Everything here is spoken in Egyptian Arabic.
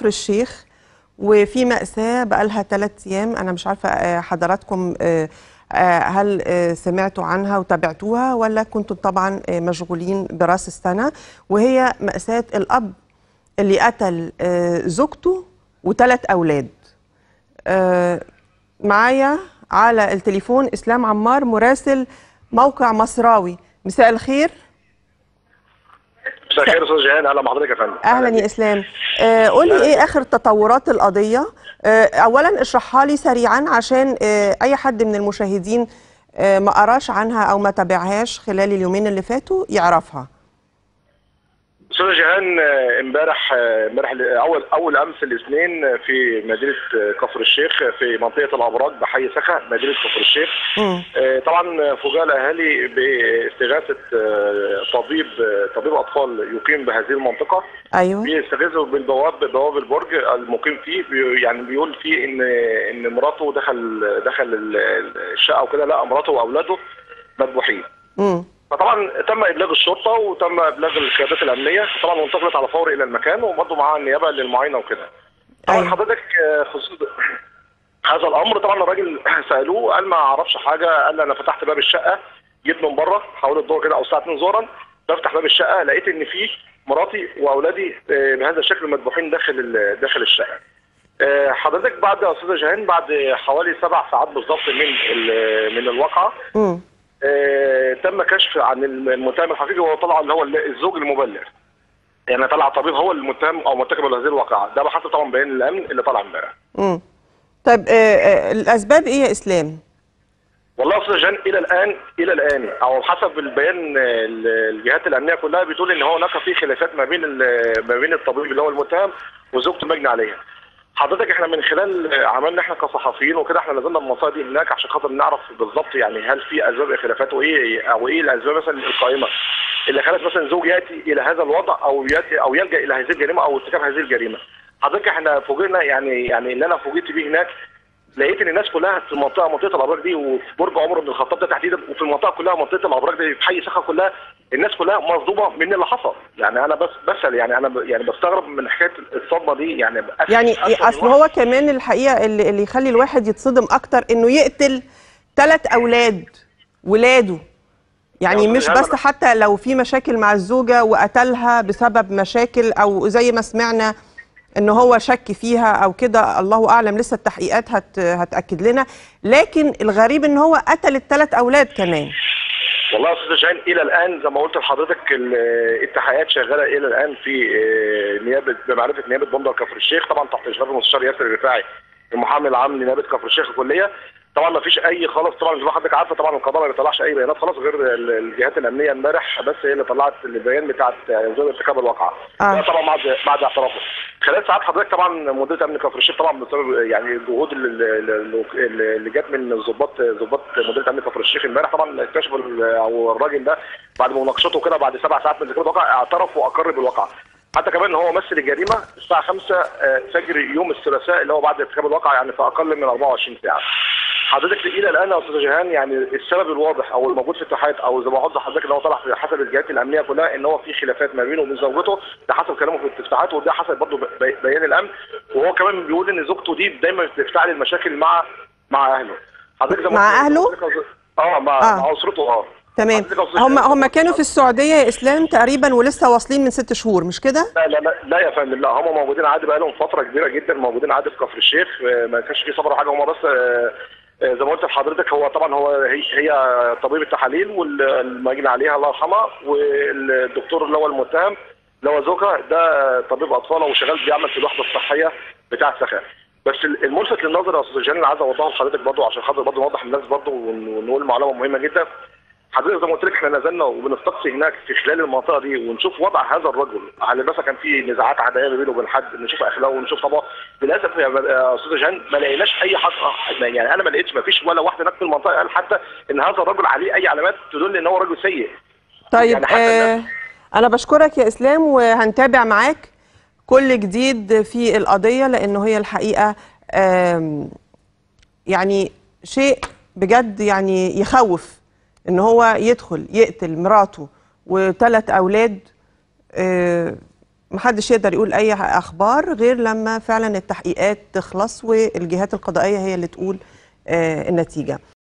كفر الشيخ وفي مأساة بقالها ثلاث أيام أنا مش عارفة آه، حضراتكم آه، آه، هل آه، سمعتوا عنها وتابعتوها ولا كنتم طبعا آه، مشغولين براس السنة وهي مأساة الأب اللي قتل آه، زوجته وثلاث أولاد آه، معايا على التليفون إسلام عمار مراسل موقع مصراوي مساء الخير مساء الخير استاذ جيهان اهلا بحضرتك يا فندم اهلا يا اسلام آه قولي ايه اخر تطورات القضيه آه اولا اشرحها لي سريعا عشان آه اي حد من المشاهدين آه ما قراش عنها او ما تابعهاش خلال اليومين اللي فاتوا يعرفها استاذ جيهان آه، امبارح آه، امبارح ل- اول اول امس الاثنين آه، في مدينه آه، كفر الشيخ آه، في منطقه الابراج بحي سخا مدينه كفر الشيخ مم. آه، طبعا فوجئ الاهالي باستغاثه آه، طبيب آه، طبيب اطفال يقيم بهذه المنطقه ايوه بيستغيثوا بالبواب بواب البرج المقيم فيه بي- يعني بيقول فيه ان ان مراته دخل دخل ال- الشقه وكده لا مراته واولاده مذبوحين امم فطبعا تم ابلاغ الشرطه وتم ابلاغ القيادات الامنيه طبعا وانتقلت على فور الى المكان وبرضه معاها النيابه للمعاينه وكده طبعا أيوة. حضرتك آه، خصوص هذا الامر طبعا الراجل سالوه قال ما اعرفش حاجه قال انا فتحت باب الشقه جيت من بره حوالي الظهر كده او الساعه 2 ظهرا بفتح باب الشقه لقيت ان في مراتي واولادي آه، بهذا الشكل مذبوحين داخل ال- داخل الشقه آه، حضرتك بعد يا استاذه جهان بعد حوالي سبع ساعات بالظبط من ال- من الواقعه امم آه، تم كشف عن المتهم الحقيقي وهو طلع اللي هو الزوج المبلغ يعني طلع طبيب هو المتهم او مرتكب لهذه الواقعه ده بحسب طبعا بيان الامن اللي طلع امبارح امم طيب آه آه الاسباب ايه يا اسلام والله يا استاذ جان الى الان الى الان او حسب البيان آه، الجهات الامنيه كلها بتقول ان هو هناك في خلافات ما بين ال- ما بين الطبيب اللي هو المتهم وزوجته المجني عليها حضرتك احنا من خلال آه، عملنا احنا كصحفيين وكده احنا نزلنا المنطقه دي هناك عشان خاطر نعرف بالظبط يعني هل في اسباب خلافات وايه او ايه الاسباب مثلا القائمه اللي خلت مثلا زوج ياتي الى هذا الوضع او ياتي او يلجا الى هذه الجريمه او ارتكاب هذه الجريمه حضرتك احنا فوجئنا يعني يعني اللي انا فوجئت بيه هناك لقيت ان الناس كلها في المنطقه منطقه الابراج دي وفي برج عمر بن الخطاب ده تحديدا وفي المنطقه كلها منطقه الابراج دي في حي سخا كلها الناس كلها مصدومه من اللي حصل يعني انا بس بسال يعني انا ب- يعني بستغرب من حكايه الصدمه دي يعني أسأل- يعني أسأل اصل الواحد- هو كمان الحقيقه اللي, اللي يخلي الواحد يتصدم اكتر انه يقتل ثلاث اولاد ولاده يعني يا مش أستاذ بس هذا- حتى لو في مشاكل مع الزوجه وقتلها بسبب مشاكل او زي ما سمعنا ان هو شك فيها او كده الله اعلم لسه التحقيقات هت هتاكد لنا لكن الغريب ان هو قتل الثلاث اولاد كمان والله يا استاذ شاهين الى الان زي ما قلت لحضرتك ال- التحقيقات شغاله الى الان في آه، نيابه بمعرفه نيابه بندر كفر الشيخ طبعا تحت اشراف المستشار ياسر الرفاعي المحامي العام لنيابه كفر الشيخ الكليه طبعا ما فيش اي خلاص طبعا زي ما حضرتك عارفه طبعا القضاء ما بيطلعش اي بيانات خلاص غير ال- الجهات الامنيه امبارح بس هي اللي طلعت البيان بتاعت زوج ارتكاب الواقعه آه. ده طبعا بعد بعد اعترافه خلال ساعات حضرتك طبعا مديريه امن كفر الشيخ طبعا بسبب يعني الجهود اللي, اللي اللي جت من ضباط ضباط مديريه امن كفر الشيخ امبارح طبعا اكتشفوا ال- او الراجل ده بعد مناقشته كده بعد سبع ساعات من ذكر الواقع اعترف واقر بالواقع حتى كمان ان هو مثل الجريمه الساعه 5 آه، فجر يوم الثلاثاء اللي هو بعد ارتكاب الواقع يعني في اقل من 24 ساعه حضرتك الى الان يا استاذ جيهان يعني السبب الواضح او الموجود في التحقيقات او زي ما قلت لحضرتك ان هو طلع في حسب الجهات الامنيه كلها ان هو في خلافات ما بينه وبين زوجته ده حسب كلامه في الاستفتاءات وده حسب برضه بي- بيان الامن وهو كمان بيقول ان زوجته دي دايما بتفتعل المشاكل مع مع اهله حضرتك زي ما مع قلت- أهله؟ اه مع آه. مع اسرته اه تمام حضرتك يا أستاذ هم جيهان- هم كانوا في السعوديه يا اسلام تقريبا ولسه واصلين من ست شهور مش كده لا لا لا, لا يا فندم لا هم موجودين عادي بقى لهم فتره كبيره جدا موجودين عادي في كفر الشيخ آه، ما كانش في سفر ولا حاجه هم بس آه، آه، زي ما قلت لحضرتك هو طبعا هو هي, هي طبيب التحاليل والمجني عليها الله يرحمها والدكتور اللي هو المتهم اللي هو زوجها ده طبيب اطفال وشغال بيعمل في الوحده الصحيه بتاعه سخاء بس الملفت للنظر يا استاذ جلال اللي عايز اوضحه لحضرتك برضه عشان خاطر برضه نوضح للناس برضه ون- ونقول معلومه مهمه جدا حضرتك زي ما قلت لك احنا نزلنا وبنستقصي هناك في خلال المنطقه دي ونشوف وضع هذا الرجل هل مثلا كان في نزاعات عدائيه ما بينه وبين حد نشوف اخلاقه ونشوف طبعه للاسف يا يا استاذ جهان ما لقيناش اي حق يعني انا ما لقيتش ما فيش ولا واحد هناك في المنطقه قال حتى ان هذا الرجل عليه اي علامات تدل ان هو رجل سيء طيب يعني حتى آه الناس- انا بشكرك يا اسلام وهنتابع معاك كل جديد في القضيه لانه هي الحقيقه آم، يعني شيء بجد يعني يخوف ان هو يدخل يقتل مراته وثلاث اولاد آه، محدش يقدر يقول اي اخبار غير لما فعلا التحقيقات تخلص والجهات القضائيه هي اللي تقول آه، النتيجه